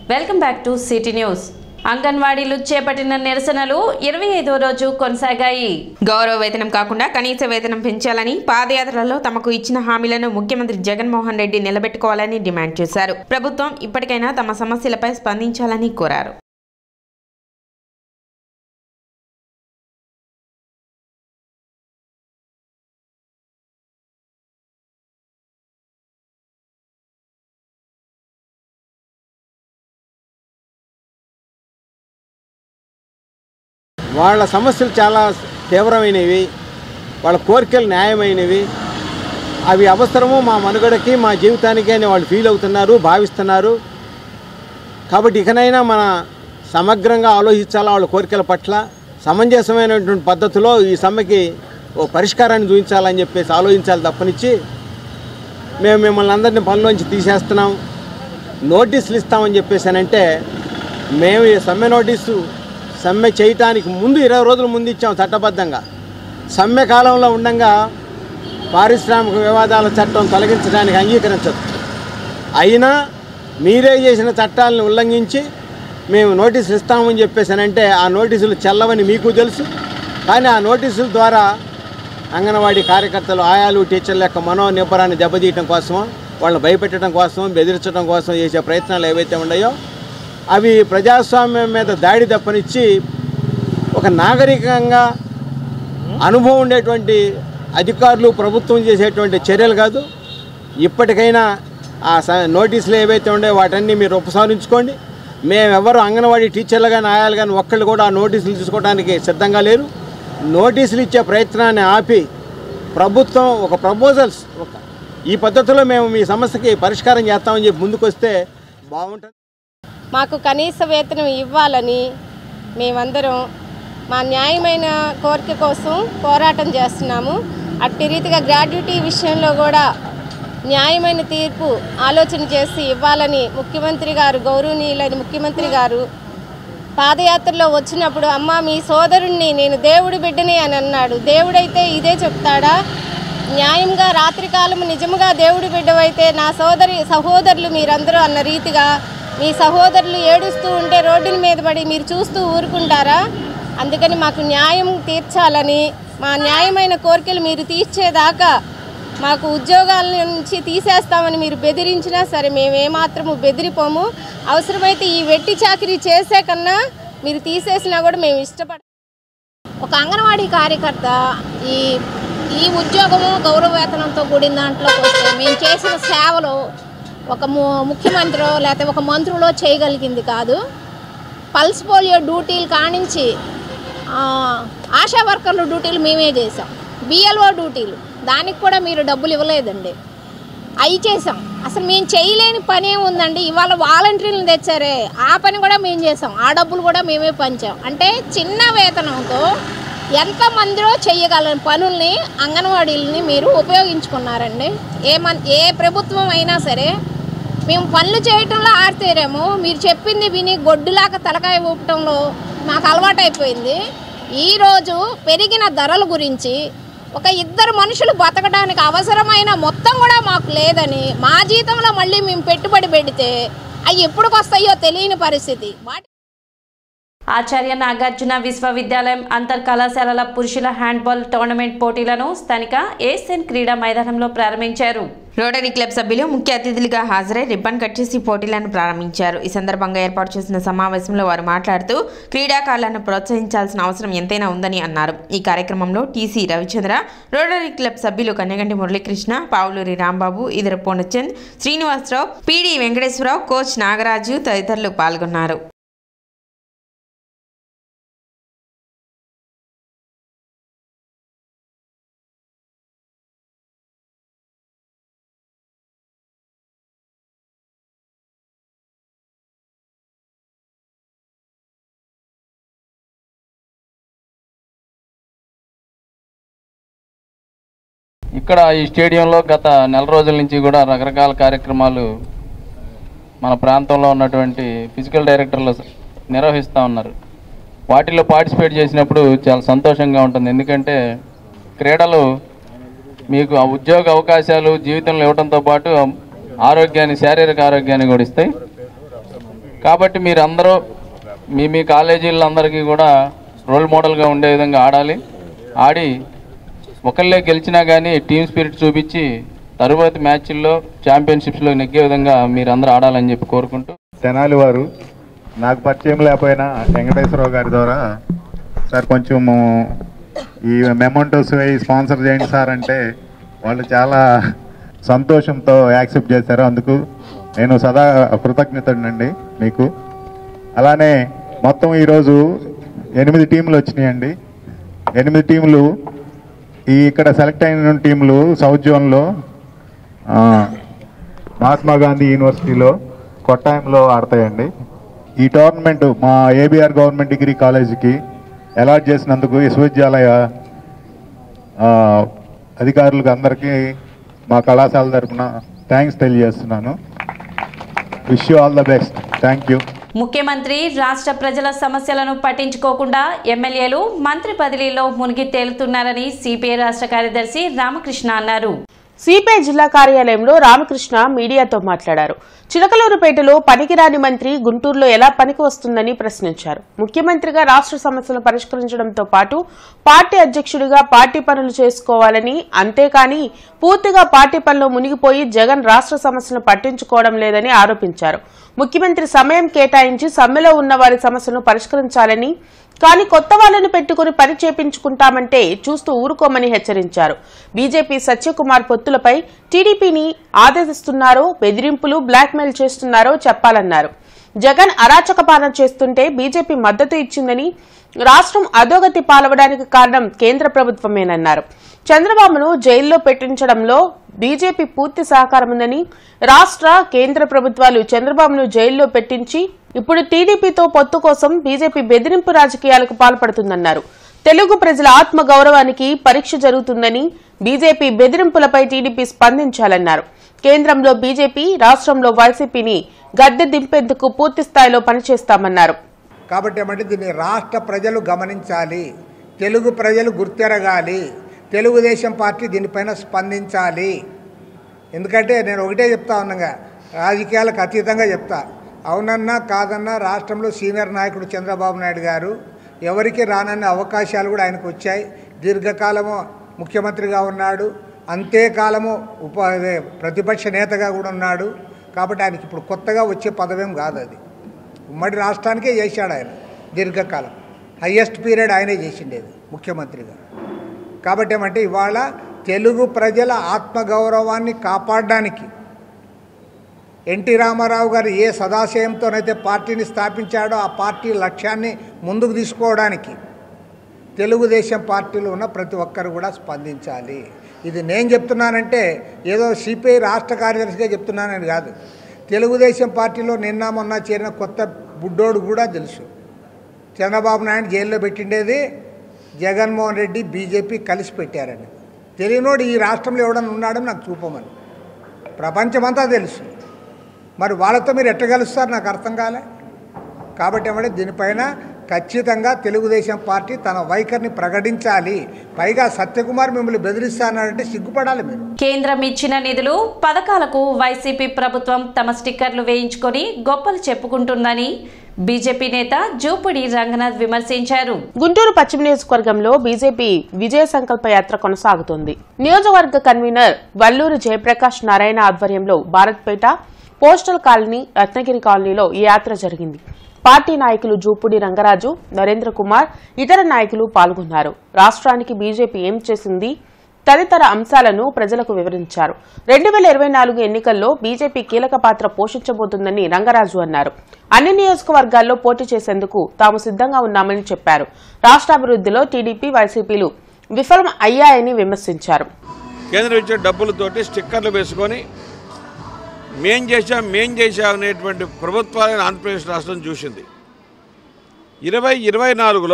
welcome back to city news అంగన్వాడీలు చేపట్టిన నిరసనలు ఇరవై ఐదో రోజు కొనసాగాయి గౌరవ వేతనం కాకుండా కనీస వేతనం పెంచాలని పాదయాత్రలో తమకు ఇచ్చిన హామీలను ముఖ్యమంత్రి జగన్మోహన్ రెడ్డి నిలబెట్టుకోవాలని డిమాండ్ చేశారు ప్రభుత్వం ఇప్పటికైనా తమ సమస్యలపై స్పందించాలని కోరారు వాళ్ళ సమస్యలు చాలా తీవ్రమైనవి వాళ్ళ కోరికలు న్యాయమైనవి అవి అవసరము మా మనుగడకి మా జీవితానికి అని వాళ్ళు ఫీల్ అవుతున్నారు భావిస్తున్నారు కాబట్టి ఇకనైనా మన సమగ్రంగా ఆలోచించాలా వాళ్ళ కోరికల పట్ల సమంజసమైనటువంటి పద్ధతిలో ఈ సమ్మెకి ఓ పరిష్కారాన్ని చూపించాలని చెప్పేసి ఆలోచించాలి తప్పనిచ్చి మేము మిమ్మల్ని అందరినీ పనిలోంచి తీసేస్తున్నాం నోటీసులు ఇస్తామని చెప్పేసానంటే మేము ఈ సమ్మె నోటీసు సమ్మె చేయటానికి ముందు ఇరవై రోజుల ముందు ఇచ్చాం చట్టబద్ధంగా సమ్మె కాలంలో ఉండగా పారిశ్రామిక వివాదాల చట్టం తొలగించడానికి అంగీకరించదు అయినా మీరే చేసిన చట్టాలను ఉల్లంఘించి మేము నోటీసులు ఇస్తామని చెప్పేసానంటే ఆ నోటీసులు చెల్లవని మీకు తెలుసు కానీ ఆ నోటీసుల ద్వారా అంగన్వాడీ కార్యకర్తలు ఆయాలు టీచర్ల యొక్క మనోనిబ్బరాన్ని దెబ్బతీయటం కోసమో వాళ్ళని భయపెట్టడం కోసం బెదిరించడం కోసం చేసే ప్రయత్నాలు ఏవైతే ఉన్నాయో అవి ప్రజాస్వామ్యం మీద దాడి తప్పనిచ్చి ఒక నాగరికంగా అనుభవం ఉండేటువంటి అధికారులు ప్రభుత్వం చేసేటువంటి చర్యలు కాదు ఇప్పటికైనా ఆ స- నోటీసులు ఏవైతే ఉన్నాయో వాటన్నీ మీరు ఉపసంహరించుకోండి మేమెవరు అంగన్వాడీ టీచర్లు కానీ ఆయాలు కానీ ఒక్కళ్ళు కూడా ఆ నోటీసులు తీసుకోవడానికి సిద్ధంగా లేరు నోటీసులు ఇచ్చే ప్రయత్నాన్ని ఆపి ప్రభుత్వం ఒక ప్రపోజల్స్ ఒక ఈ పద్ధతిలో మేము మీ సమస్యకి పరిష్కారం చేస్తామని చెప్పి ముందుకు వస్తే బాగుంటుంది మాకు కనీస వేతనం ఇవ్వాలని మేమందరం మా న్యాయమైన కోరిక కోసం పోరాటం చేస్తున్నాము అట్టి రీతిగా గ్రాడ్యుటీ విషయంలో కూడా న్యాయమైన తీర్పు ఆలోచన చేసి ఇవ్వాలని ముఖ్యమంత్రి గారు గౌరవనీయులైన ముఖ్యమంత్రి గారు పాదయాత్రలో వచ్చినప్పుడు అమ్మ మీ సోదరుణ్ణి నేను దేవుడి బిడ్డని అని అన్నాడు దేవుడైతే ఇదే చెప్తాడా న్యాయంగా రాత్రికాలం నిజముగా దేవుడి బిడ్డవైతే నా సోదరి సహోదరులు మీరందరూ అన్న రీతిగా మీ సహోదరులు ఏడుస్తూ ఉంటే రోడ్డుల మీద పడి మీరు చూస్తూ ఊరుకుంటారా అందుకని మాకు న్యాయం తీర్చాలని మా న్యాయమైన కోరికలు మీరు తీర్చేదాకా మాకు ఉద్యోగాల నుంచి తీసేస్తామని మీరు బెదిరించినా సరే మేము ఏమాత్రము బెదిరిపోము అవసరమైతే ఈ వెట్టి చాకిరీ చేసే కన్నా మీరు తీసేసినా కూడా మేము ఇష్టపడ ఒక అంగన్వాడీ కార్యకర్త ఈ ఈ ఉద్యోగము గౌరవ వేతనంతో కూడిన దాంట్లోకి వస్తే మేము చేసిన సేవలు ఒక ము- ముఖ్యమంత్రి లేకపోతే ఒక మంత్రులో చేయగలిగింది కాదు పల్స్ పోలియో డ్యూటీలు కానించి ఆ, ఆశా వర్కర్లు డ్యూటీలు మేమే చేసాం బిఎల్ఓ డ్యూటీలు దానికి కూడా మీరు డబ్బులు ఇవ్వలేదండి అవి చేసాం అసలు మేము చేయలేని పని ఏముందండి ఇవాళ వాలంటీర్లను తెచ్చారే ఆ పని కూడా మేము చేసాం ఆ డబ్బులు కూడా మేమే పంచాం అంటే చిన్న వేతనంతో ఎంతమందిలో చేయగల పనుల్ని అంగన్వాడీలని మీరు ఉపయోగించుకున్నారండి ఏ మన్ ఏ ప్రభుత్వం అయినా సరే మేము పనులు చేయటంలో ఆరితేరేమో మీరు చెప్పింది విని గొడ్డులాగా తలకాయ ఊపటంలో మాకు అలవాటైపోయింది ఈరోజు పెరిగిన ధరల గురించి ఒక ఇద్దరు మనుషులు బతకడానికి అవసరమైన మొత్తం కూడా మాకు లేదని మా జీతంలో మళ్ళీ మేము పెట్టుబడి పెడితే అవి ఎప్పుడుకొస్తాయో తెలియని పరిస్థితి వాటి ఆచార్య నాగార్జున విశ్వవిద్యాలయం అంతర్ కళాశాలల పురుషుల హ్యాండ్బాల్ టోర్నమెంట్ పోటీలను స్థానిక ఏసియన్ క్రీడా మైదానంలో ప్రారంభించారు రోటరీ క్లబ్ సభ్యులు ముఖ్య అతిథులుగా హాజరై రిబ్బన్ కట్ చేసి పోటీలను ప్రారంభించారు ఈ సందర్భంగా ఏర్పాటు చేసిన సమావేశంలో వారు మాట్లాడుతూ క్రీడాకారులను ప్రోత్సహించాల్సిన అవసరం ఎంతైనా ఉందని అన్నారు ఈ కార్యక్రమంలో టీసీ రవిచంద్ర రోటరీ క్లబ్ సభ్యులు కన్యగంటి మురళీకృష్ణ పావులూరి రాంబాబు ఇదర పూర్ణచంద్ శ్రీనివాసరావు పిడి వెంకటేశ్వరరావు కోచ్ నాగరాజు తదితరులు పాల్గొన్నారు ఇక్కడ ఈ స్టేడియంలో గత నెల రోజుల నుంచి కూడా రకరకాల కార్యక్రమాలు మన ప్రాంతంలో ఉన్నటువంటి ఫిజికల్ డైరెక్టర్లు నిర్వహిస్తూ ఉన్నారు వాటిలో పార్టిసిపేట్ చేసినప్పుడు చాలా సంతోషంగా ఉంటుంది ఎందుకంటే క్రీడలు మీకు ఆ ఉద్యోగ అవకాశాలు జీవితంలో ఇవ్వడంతో పాటు ఆరోగ్యాన్ని శారీరక ఆరోగ్యాన్ని కూడా ఇస్తాయి కాబట్టి మీరు అందరూ మీ మీ కాలేజీలందరికీ కూడా రోల్ మోడల్గా ఉండే విధంగా ఆడాలి ఆడి ఒకళ్ళే గెలిచినా కానీ టీమ్ స్పిరిట్ చూపించి తరువాతి మ్యాచ్ల్లో ఛాంపియన్షిప్స్లో నెగ్గే విధంగా మీరు అందరూ ఆడాలని చెప్పి కోరుకుంటూ తెనాలి వారు నాకు పరిచయం లేకపోయినా వెంకటేశ్వరరావు గారి ద్వారా సార్ కొంచెం ఈ మెమోంటోస్ స్పాన్సర్ చేయండి సార్ అంటే వాళ్ళు చాలా సంతోషంతో యాక్సెప్ట్ చేశారు అందుకు నేను సదా కృతజ్ఞతనండి మీకు అలానే మొత్తం ఈరోజు ఎనిమిది టీంలు వచ్చినాయండి ఎనిమిది టీంలు ఈ ఇక్కడ సెలెక్ట్ అయిన టీంలు సౌత్ జోన్లో ఆ, మహాత్మా గాంధీ యూనివర్సిటీలో కొట్టాయంలో ఆడతాయండి ఈ టోర్నమెంట్ మా ఏబిఆర్ గవర్నమెంట్ డిగ్రీ కాలేజీకి అలాట్ చేసినందుకు విశ్వవిద్యాలయ ఆ, అధికారులకు అందరికీ మా కళాశాల తరఫున థ్యాంక్స్ తెలియజేస్తున్నాను wish you all the best thank you ముఖ్యమంత్రి రాష్ట్ర ప్రజల సమస్యలను పట్టించుకోకుండా ఎమ్మెల్యేలు మంత్రి బదిలీలో మునిగి తేలుతున్నారని సిపిఐ రాష్ట్ర కార్యదర్శి రామకృష్ణ అన్నారు సిపిఐ జిల్లా కార్యాలయంలో రామకృష్ణ మీడియాతో మాట్లాడారు చిలకలూరుపేటలో పనికిరాని మంత్రి గుంటూరులో ఎలా పనికి వస్తుందని ప్రశ్నించారు ముఖ్యమంత్రిగా రాష్ట్ర సమస్యలను పరిష్కరించడంతో పాటు పార్టీ అధ్యక్షుడిగా పార్టీ పనులు చేసుకోవాలని అంతేకాని పూర్తిగా పార్టీ పనిలో మునిగిపోయి జగన్ రాష్ట్ర సమస్యలను పట్టించుకోవడం లేదని ఆరోపించారు ముఖ్యమంత్రి సమయం కేటాయించి సమ్మెలో ఉన్న వారి సమస్యలను పరిష్కరించాలని కానీ కొత్త వాళ్ళను పెట్టుకుని పని చేపించుకుంటామంటే చూస్తూ ఊరుకోమని హెచ్చరించారు బీజేపీ సత్యకుమార్ పొత్తులపై టీడీపీని ఆదేశిస్తున్నారో బెదిరింపులు బ్లాక్మెయిల్ చేస్తున్నారో చెప్పాలన్నారు జగన్ అరాచక పాలన చేస్తుంటే బీజేపీ మద్దతు ఇచ్చిందని రాష్ట్రం అధోగతి పాలవడానికి కారణం కేంద్ర ప్రభుత్వమేనన్నారు చంద్రబాబును జైల్లో పెట్టించడంలో బీజేపీ పూర్తి సహకారం ఉందని రాష్ట్ర కేంద్ర ప్రభుత్వాలు చంద్రబాబును జైల్లో పెట్టించి ఇప్పుడు టీడీపీతో పొత్తు కోసం బీజేపీ బెదిరింపు రాజకీయాలకు పాల్పడుతుందన్నారు తెలుగు ప్రజల ఆత్మ గౌరవానికి పరీక్ష జరుగుతుందని బీజేపీ బెదిరింపులపై టీడీపీ స్పందించాలన్నారు కేంద్రంలో బీజేపీ రాష్ట్రంలో వైసీపీని గద్దె దింపేందుకు పూర్తి స్థాయిలో పనిచేస్తామన్నారు కాబట్టి ఏమంటే దీన్ని రాష్ట్ర ప్రజలు గమనించాలి తెలుగు ప్రజలు గుర్తెరగాలి తెలుగుదేశం పార్టీ దీనిపైన స్పందించాలి ఎందుకంటే నేను ఒకటే చెప్తా ఉన్నాగా రాజకీయాలకు అతీతంగా చెప్తా అవునన్నా కాదన్నా రాష్ట్రంలో సీనియర్ నాయకుడు చంద్రబాబు నాయుడు గారు ఎవరికి రానన్న అవకాశాలు కూడా ఆయనకు వచ్చాయి దీర్ఘకాలము ముఖ్యమంత్రిగా ఉన్నాడు అంతేకాలము ఉప అదే ప్రతిపక్ష నేతగా కూడా ఉన్నాడు కాబట్టి ఆయనకి ఇప్పుడు కొత్తగా వచ్చే పదవేం కాదు అది ఉమ్మడి రాష్ట్రానికే చేశాడు ఆయన దీర్ఘకాలం హయ్యెస్ట్ పీరియడ్ ఆయనే చేసిండేది ముఖ్యమంత్రిగా కాబట్టి ఏమంటే ఇవాళ తెలుగు ప్రజల ఆత్మగౌరవాన్ని కాపాడడానికి ఎన్టీ రామారావు గారు ఏ సదాశయంతోనైతే పార్టీని స్థాపించాడో ఆ పార్టీ లక్ష్యాన్ని ముందుకు తీసుకోవడానికి తెలుగుదేశం పార్టీలో ఉన్న ప్రతి ఒక్కరు కూడా స్పందించాలి ఇది నేను చెప్తున్నానంటే ఏదో సిపిఐ రాష్ట్ర కార్యదర్శిగా చెప్తున్నానని కాదు తెలుగుదేశం పార్టీలో నిన్న మొన్న చేరిన కొత్త బుడ్డోడు కూడా తెలుసు చంద్రబాబు నాయుడు జైల్లో పెట్టిండేది జగన్మోహన్ రెడ్డి బీజేపీ కలిసి పెట్టారని తెలియనోడు ఈ రాష్ట్రంలో ఎవడన్నా ఉన్నాడని నాకు చూపమని ప్రపంచమంతా తెలుసు మరి వాళ్ళతో మీరు ఎట్ట కలుస్తారు నాకు అర్థం కాలే కాబట్టి ఏమంటే దీనిపైన ఖచ్చితంగా తెలుగుదేశం పార్టీ తన వైఖరిని ప్రకటించాలి పైగా సత్యకుమార్ మిమ్మల్ని బెదిరిస్తానంటే సిగ్గుపడాలి మీరు కేంద్రం ఇచ్చిన నిధులు పథకాలకు వైసీపీ ప్రభుత్వం తమ స్టిక్కర్లు వేయించుకొని గొప్పలు చెప్పుకుంటుందని బీజేపీ నేత జూపుడి రంగనాథ్ విమర్శించారు గుంటూరు పశ్చిమ నియోజకవర్గంలో బీజేపీ విజయ సంకల్ప యాత్ర కొనసాగుతోంది నియోజకవర్గ కన్వీనర్ వల్లూరు జయప్రకాష్ నారాయణ ఆధ్వర్యంలో భారత్పేట పోస్టల్ కాలనీ రత్నగిరి కాలనీలో ఈ యాత్ర జరిగింది పార్టీ నాయకులు జూపుడి రంగరాజు నరేంద్ర కుమార్ ఇతర నాయకులు పాల్గొన్నారు రాష్ట్రానికి బీజేపీ ఏం చేసింది తదితర అంశాలను ప్రజలకు వివరించారు రెండు వేల ఇరవై నాలుగు ఎన్నికల్లో బీజేపీ కీలక పాత్ర పోషించబోతుందని రంగరాజు అన్నారు అన్ని నియోజకవర్గాల్లో పోటీ చేసేందుకు తాము సిద్ధంగా ఉన్నామని చెప్పారు రాష్ట్రాభివృద్ధిలో టీడీపీ వైసీపీలు విఫలం అయ్యాయని విమర్శించారు కేంద్రం ఇచ్చే డబ్బులతోటి స్టిక్కర్లు వేసుకొని మేం చేశాం మేం చేశాం అనేటువంటి ప్రభుత్వాలను ఆంధ్రప్రదేశ్ రాష్ట్రం చూసింది ఇరవై ఇరవై నాలుగులో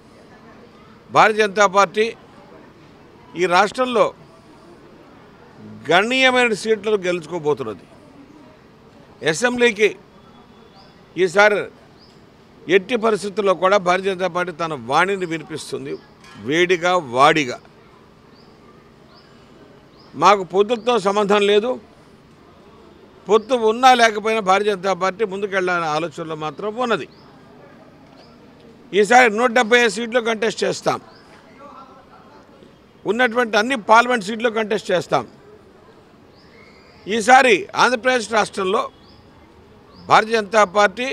భారతీయ జనతా పార్టీ ఈ రాష్ట్రంలో గణనీయమైన సీట్లను గెలుచుకోబోతున్నది అసెంబ్లీకి ఈసారి ఎట్టి పరిస్థితుల్లో కూడా భారతీయ జనతా పార్టీ తన వాణిని వినిపిస్తుంది వేడిగా వాడిగా మాకు పొద్దులతో సంబంధం లేదు పొత్తు ఉన్నా లేకపోయినా భారతీయ జనతా పార్టీ ముందుకెళ్ళాలనే ఆలోచనలో మాత్రం ఉన్నది ఈసారి నూట డెబ్బై ఐదు సీట్లు కంటెస్ట్ చేస్తాం ఉన్నటువంటి అన్ని పార్లమెంట్ సీట్లు కంటెస్ట్ చేస్తాం ఈసారి ఆంధ్రప్రదేశ్ రాష్ట్రంలో భారతీయ జనతా పార్టీ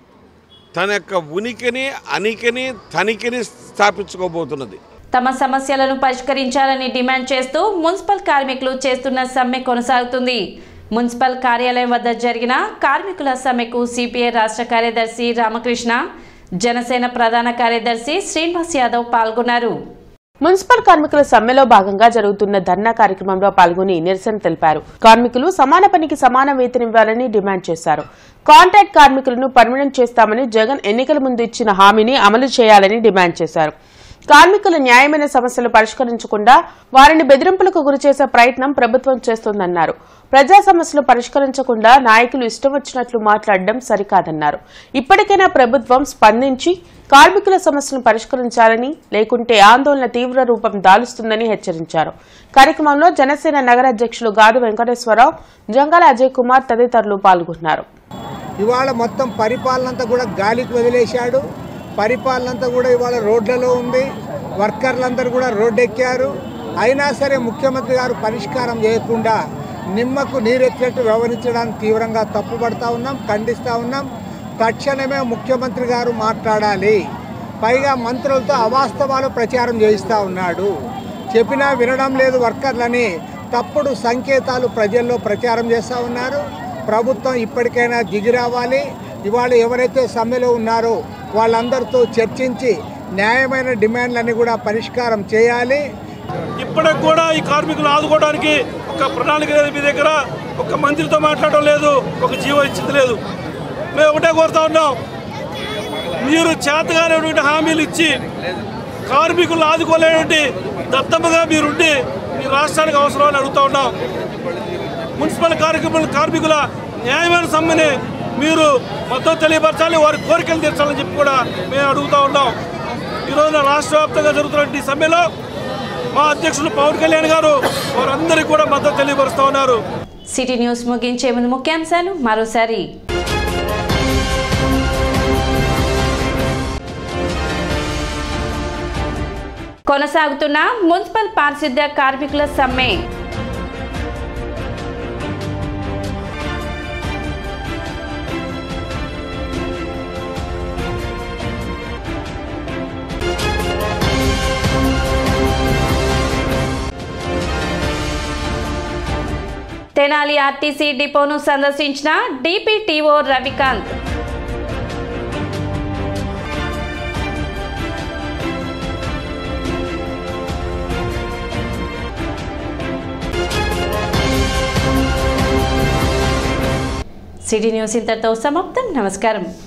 తన యొక్క ఉనికిని అనికిని తనిఖిని స్థాపించుకోబోతున్నది తమ సమస్యలను పరిష్కరించాలని డిమాండ్ చేస్తూ మున్సిపల్ కార్మికులు చేస్తున్న సమ్మె కొనసాగుతుంది మున్సిపల్ కార్యాలయం వద్ద జరిగిన కార్మికుల సమ్మెకు సిపిఐ రాష్ట్ర కార్యదర్శి రామకృష్ణ జనసేన ప్రధాన కార్యదర్శి శ్రీనివాస్ యాదవ్ పాల్గొన్నారు మున్సిపల్ కార్మికుల సమ్మెలో భాగంగా జరుగుతున్న ధర్నా కార్యక్రమంలో పాల్గొని నిరసన తెలిపారు కార్మికులు సమాన పనికి సమాన వేతనం ఇవ్వాలని డిమాండ్ చేశారు కాంట్రాక్ట్ కార్మికులను పర్మనెంట్ చేస్తామని జగన్ ఎన్నికల ముందు ఇచ్చిన హామీని అమలు చేయాలని డిమాండ్ చేశారు కార్మికుల న్యాయమైన సమస్యలు పరిష్కరించకుండా వారిని బెదిరింపులకు గురిచేసే ప్రయత్నం ప్రభుత్వం చేస్తోందన్నారు ప్రజా సమస్యలు పరిష్కరించకుండా నాయకులు ఇష్టం వచ్చినట్లు మాట్లాడడం సరికాదన్నారు ఇప్పటికైనా ప్రభుత్వం స్పందించి కార్మికుల సమస్యలను పరిష్కరించాలని లేకుంటే ఆందోళన తీవ్ర రూపం దాలుస్తుందని హెచ్చరించారు కార్యక్రమంలో జనసేన నగర అధ్యక్షులు గాదు వెంకటేశ్వరరావు జంగాల అజయ్ కుమార్ తదితరులు పాల్గొన్నారు ఇవాళ మొత్తం పరిపాలన అంతా కూడా గాలికి వదిలేశాడు పరిపాలన అంతా కూడా ఇవాళ రోడ్లలో ఉంది వర్కర్లందరూ కూడా రోడ్డెక్కారు అయినా సరే ముఖ్యమంత్రి గారు పరిష్కారం చేయకుండా నిమ్మకు నీరెత్తినట్టు వ్యవహరించడానికి తీవ్రంగా తప్పుపడతా ఉన్నాం ఖండిస్తూ ఉన్నాం తక్షణమే ముఖ్యమంత్రి గారు మాట్లాడాలి పైగా మంత్రులతో అవాస్తవాలు ప్రచారం చేయిస్తూ ఉన్నాడు చెప్పినా వినడం లేదు వర్కర్లని తప్పుడు సంకేతాలు ప్రజల్లో ప్రచారం చేస్తూ ఉన్నారు ప్రభుత్వం ఇప్పటికైనా దిగి రావాలి ఇవాళ ఎవరైతే సమ్మెలో ఉన్నారో వాళ్ళందరితో చర్చించి న్యాయమైన డిమాండ్లన్నీ కూడా పరిష్కారం చేయాలి ఇప్పటికి కూడా ఈ కార్మికులు ఆదుకోవడానికి ఒక ప్రణాళిక లేదు మీ దగ్గర ఒక మంత్రితో మాట్లాడడం లేదు ఒక జీవో ఇచ్చింది లేదు మేము ఒకటే కోరుతా ఉన్నాం మీరు చేతగానేటువంటి హామీలు ఇచ్చి కార్మికులను ఆదుకోలేనటువంటి దత్తమ్మగా మీరుండి మీ రాష్ట్రానికి అవసరమని అడుగుతా ఉన్నాం మున్సిపల్ కార్యక్రమాల కార్మికుల న్యాయమైన సమ్మెని మీరు మద్దతు తెలియపరచాలి వారి కోరికలు తీర్చాలని చెప్పి కూడా మేము అడుగుతా ఉన్నాం ఈరోజు రాష్ట్ర వ్యాప్తంగా జరుగుతున్న ఈ సమ్మెలో మా అధ్యక్షులు పవన్ కళ్యాణ్ గారు వారందరికీ కూడా మద్దతు తెలియపరుస్తూ ఉన్నారు సిటీ న్యూస్ ముగించే ముందు ముఖ్యాంశాలు మరోసారి కొనసాగుతున్న మున్సిపల్ పారిశుద్ధ్య కార్మికుల సమ్మె తెనాలి ఆర్టీసీ డిపోను సందర్శించిన డిపిటిఓ రవికాంత్ సిటీ న్యూస్ ఇంతటితో సమాప్తం నమస్కారం